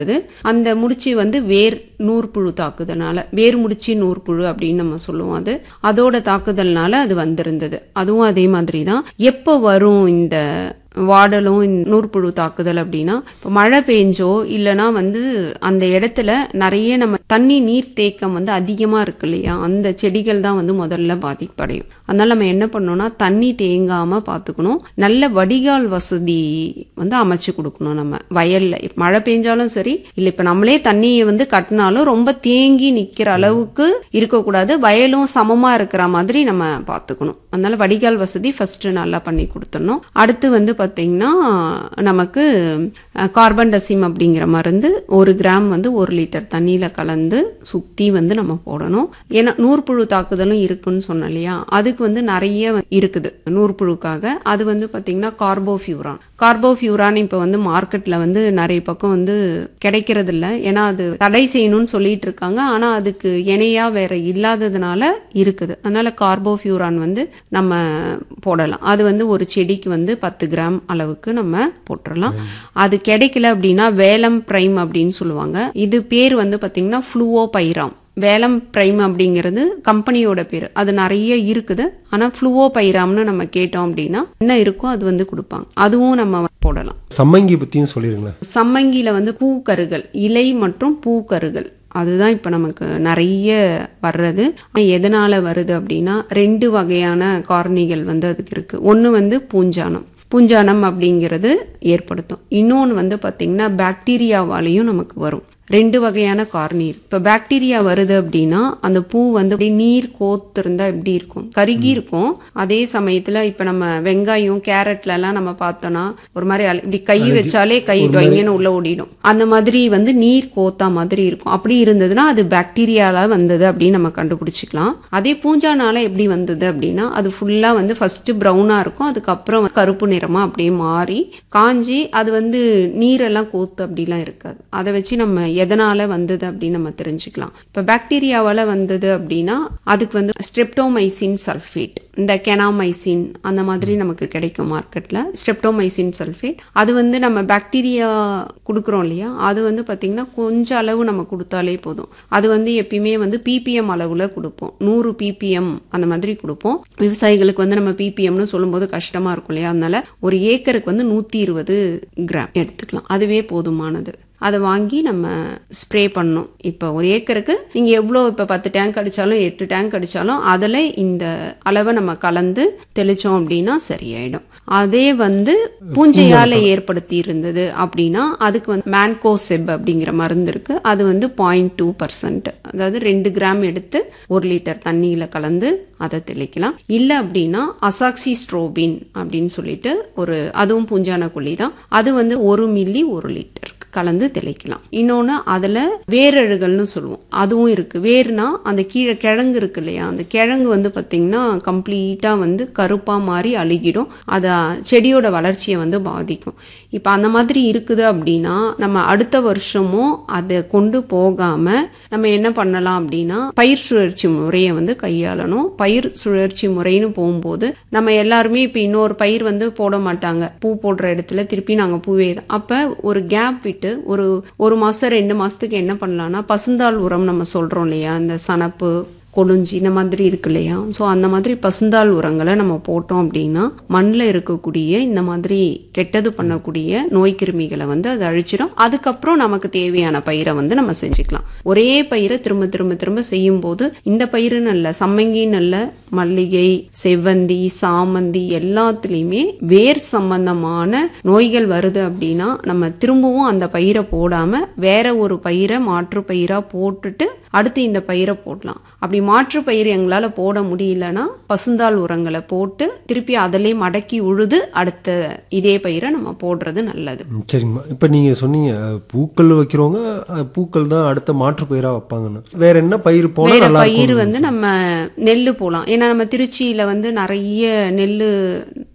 இது. அந்த முடிச்சு வந்து வேர் நூற்புழு தாக்குதல்னால வேர் முடிச்சு நூற்புழு அப்படின்னு நம்ம சொல்லுவோம் அது அதோட தாக்குதல்னால அது வந்திருந்தது அதுவும் அதே மாதிரி தான் எப்போ வரும் இந்த வாடலும் இந்த நூற்புழு தாக்குதல் அப்படின்னா இப்போ மழை பெஞ்சோ இல்லைன்னா வந்து அந்த இடத்துல நிறைய நம்ம தண்ணி நீர் தேக்கம் வந்து அதிகமாக இருக்கு இல்லையா அந்த செடிகள் தான் வந்து முதல்ல பாதிப்படையும் அதனால நம்ம என்ன பண்ணோம்னா தண்ணி தேங்காமல் பார்த்துக்கணும் நல்ல வடிகால் வசதி வந்து அமைச்சு கொடுக்கணும் நம்ம வயல்ல இப்ப மழை பெஞ்சாலும் சரி இல்லை இப்போ நம்மளே தண்ணியை வந்து கட்டினாலும் ரொம்ப தேங்கி நிற்கிற அளவுக்கு இருக்கக்கூடாது வயலும் சமமாக இருக்கிற மாதிரி நம்ம பார்த்துக்கணும் அதனால வடிகால் வசதி ஃபர்ஸ்ட் நல்லா பண்ணி கொடுத்துடணும் அடுத்து வந்து பார்த்தீங்கன்னா நமக்கு கார்பன் டசிம் அப்படிங்கிற மருந்து ஒரு கிராம் வந்து ஒரு லிட்டர் தண்ணியில் கலந்து சுற்றி வந்து நம்ம போடணும் ஏன்னா நூற்புழு தாக்குதலும் இருக்குன்னு சொன்னோம் இல்லையா அதுக்கு வந்து நிறைய வந்து இருக்குது நூற்புழுக்காக அது வந்து பார்த்தீங்கன்னா கார்போஃபியூரான் கார்போஃபியூரான் இப்போ வந்து மார்க்கெட்டில் வந்து நிறைய பக்கம் வந்து கிடைக்கிறது இல்ல ஏன்னா அது தடை செய்யணும்னு சொல்லிட்டு இருக்காங்க ஆனால் அதுக்கு இணையா வேற இல்லாததுனால இருக்குது அதனால கார்போஃபியூரான் வந்து நம்ம போடலாம் அது வந்து ஒரு செடிக்கு வந்து பத்து கிராம் அளவுக்கு நம்ம போட்டுடலாம் அது கிடைக்கல அப்படின்னா வேலம் பிரைம் அப்படின்னு சொல்லுவாங்க இது பேர் வந்து பார்த்தீங்கன்னா ஃப்ளூவோ பைராம் வேலம் பிரைம் அப்படிங்கிறது கம்பெனியோட பேர் அது நிறைய இருக்குது ஆனால் ஃப்ளூவோ பைராம்னு நம்ம கேட்டோம் அப்படின்னா என்ன இருக்கோ அது வந்து கொடுப்பாங்க அதுவும் நம்ம போடலாம் சம்மங்கி பத்தியும் சொல்லிருங்களேன் சம்மங்கியில வந்து பூக்கருகள் இலை மற்றும் பூக்கருகள் அதுதான் இப்போ நமக்கு நிறைய வர்றது எதனால வருது அப்படின்னா ரெண்டு வகையான காரணிகள் வந்து அதுக்கு இருக்கு ஒன்று வந்து பூஞ்சானம் பூஞ்சானம் அப்படிங்கிறது ஏற்படுத்தும் இன்னொன்று வந்து பார்த்திங்கன்னா பாக்டீரியாவாலையும் நமக்கு வரும் ரெண்டு வகையான காரணி இருக்கு இப்போ பாக்டீரியா வருது அப்படின்னா அந்த பூ வந்து அப்படியே நீர் கோத்திருந்தா எப்படி இருக்கும் கருகி இருக்கும் அதே சமயத்துல இப்ப நம்ம வெங்காயம் கேரட்ல எல்லாம் நம்ம பார்த்தோம்னா ஒரு மாதிரி அல- இப்படி கை வச்சாலே கை டொய்ங்கன்னு உள்ள ஓடிடும் அந்த மாதிரி வந்து நீர் கோத்தா மாதிரி இருக்கும் அப்படி இருந்ததுன்னா அது பாக்டீரியால வந்தது அப்படின்னு நம்ம கண்டுபிடிச்சிக்கலாம் அதே பூஞ்சானால எப்படி வந்தது அப்படின்னா அது ஃபுல்லா வந்து ஃபர்ஸ்ட் ப்ரௌனா இருக்கும் அதுக்கப்புறம் கருப்பு நிறமா அப்படியே மாறி காஞ்சி அது வந்து நீரெல்லாம் கோத்து அப்படிலாம் இருக்காது அதை வச்சு நம்ம எதனால வந்தது அப்படின்னு நம்ம தெரிஞ்சுக்கலாம் இப்போ பாக்டீரியாவால வந்தது அப்படின்னா அதுக்கு வந்து ஸ்ட்ரெப்டோமைசின் சல்ஃபேட் இந்த கெனாமைசின் அந்த மாதிரி நமக்கு கிடைக்கும் மார்க்கெட்ல ஸ்ட்ரெப்டோமைசின் சல்ஃபேட் அது வந்து நம்ம பாக்டீரியா கொடுக்குறோம் இல்லையா அது வந்து பாத்தீங்கன்னா கொஞ்சம் அளவு நம்ம கொடுத்தாலே போதும் அது வந்து எப்பயுமே வந்து பிபிஎம் அளவுல கொடுப்போம் நூறு பிபிஎம் அந்த மாதிரி கொடுப்போம் விவசாயிகளுக்கு வந்து நம்ம பிபிஎம்னு சொல்லும்போது கஷ்டமா இருக்கும் இல்லையா அதனால ஒரு ஏக்கருக்கு வந்து நூத்தி இருபது கிராம் எடுத்துக்கலாம் அதுவே போதுமானது அதை வாங்கி நம்ம ஸ்ப்ரே பண்ணணும் இப்போ ஒரு ஏக்கருக்கு நீங்கள் எவ்வளோ இப்போ பத்து டேங்க் அடித்தாலும் எட்டு டேங்க் அடித்தாலும் அதில் இந்த அளவை நம்ம கலந்து தெளித்தோம் அப்படின்னா சரியாயிடும் அதே வந்து பூஞ்சையால் ஏற்படுத்தி இருந்தது அப்படின்னா அதுக்கு வந்து மேன்கோசெப் அப்படிங்கிற மருந்து இருக்கு அது வந்து பாயிண்ட் டூ பர்சன்ட் அதாவது ரெண்டு கிராம் எடுத்து ஒரு லிட்டர் தண்ணியில் கலந்து அதை தெளிக்கலாம் இல்லை அப்படின்னா அசாக்சி ஸ்ட்ரோபின் அப்படின்னு சொல்லிட்டு ஒரு அதுவும் பூஞ்சான கொல்லி தான் அது வந்து ஒரு மில்லி ஒரு லிட்டர் கலந்து தெளிக்கலாம் இன்னொன்று அதில் வேரழுகல்னு சொல்லுவோம் அதுவும் இருக்கு வேர்னா அந்த கீழே கிழங்கு இருக்கு இல்லையா அந்த கிழங்கு வந்து பார்த்தீங்கன்னா கம்ப்ளீட்டாக வந்து கருப்பாக மாறி அழுகிடும் அதை செடியோட வளர்ச்சியை வந்து பாதிக்கும் இப்போ அந்த மாதிரி இருக்குது அப்படின்னா நம்ம அடுத்த வருஷமும் அதை கொண்டு போகாமல் நம்ம என்ன பண்ணலாம் அப்படின்னா பயிர் சுழற்சி முறையை வந்து கையாளணும் பயிர் சுழற்சி முறைன்னு போகும்போது நம்ம எல்லாருமே இப்போ இன்னொரு பயிர் வந்து போட மாட்டாங்க பூ போடுற இடத்துல திருப்பி நாங்கள் பூவே தான் அப்போ ஒரு கேப் விட்டு ஒரு ஒரு மாதம் ரெண்டு மாதத்துக்கு என்ன பண்ணலாம்னா பசுந்தாள் உரம் நம்ம சொல்கிறோம் இல்லையா இந்த சனப்பு கொழுஞ்சி இந்த மாதிரி இருக்கு இல்லையா ஸோ அந்த மாதிரி பசுந்தாள் உரங்களை நம்ம போட்டோம் அப்படின்னா மண்ணில் இருக்கக்கூடிய இந்த மாதிரி கெட்டது பண்ணக்கூடிய நோய் கிருமிகளை வந்து அது அழிச்சிடும் அதுக்கப்புறம் நமக்கு தேவையான பயிரை வந்து நம்ம செஞ்சுக்கலாம் ஒரே பயிரை திரும்ப திரும்ப திரும்ப செய்யும் போது இந்த பயிருன்னு இல்லை சம்மங்கின்னு இல்லை மல்லிகை செவ்வந்தி சாமந்தி எல்லாத்துலேயுமே வேர் சம்பந்தமான நோய்கள் வருது அப்படின்னா நம்ம திரும்பவும் அந்த பயிரை போடாம வேற ஒரு பயிரை மாற்று பயிரா போட்டுட்டு அடுத்து இந்த பயிரை போடலாம் அப்படி மாற்று பயிர் எங்களால போட முடியலன்னா பசுந்தாள் உரங்களை போட்டு திருப்பி அதிலே மடக்கி உழுது அடுத்த இதே பயிரை நம்ம போடுறது நல்லது ம், சரிங்கம்மா இப்போ நீங்கள் சொன்னீங்க அஹ், பூக்கள் வைக்கிறவங்க அஹ், பூக்கள் தான் அடுத்த மாற்று பயிராக வைப்பாங்கன்னு வேற என்ன பயிர் போனால் வேற நல்லா பயிர் இருக்கும் வந்து நம்ம நெல் போலாம் ஏன்னா நம்ம திருச்சியில வந்து நிறைய நெல்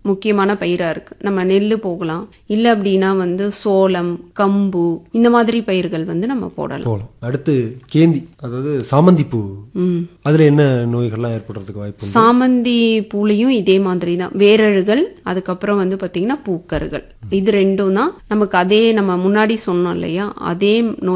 முக்கியமான பயிரா இருக்கு நம்ம நெல் போகலாம் இல்ல அப்படின்னா வந்து சோளம் கம்பு இந்த மாதிரி பயிர்கள் வந்து நம்ம போடலாம் போகலாம் அடுத்து கேந்தி அதாவது சாமந்தி பூ ம் அதுல என்ன நோய்கள்லாம் ஏற்படுறதுக்கு வாய்ப்பு உண்டு? சாமந்தி பூலையும் இதே மாதிரி தான் வேரழுகள் அதுக்கப்புறம் வந்து பாத்தீங்கன்னா பூக்கருகள் இது ரெண்டும் தான் நமக்கு அதே நம்ம முன்னாடி சொன்னோம் இல்லையா அதே நோய்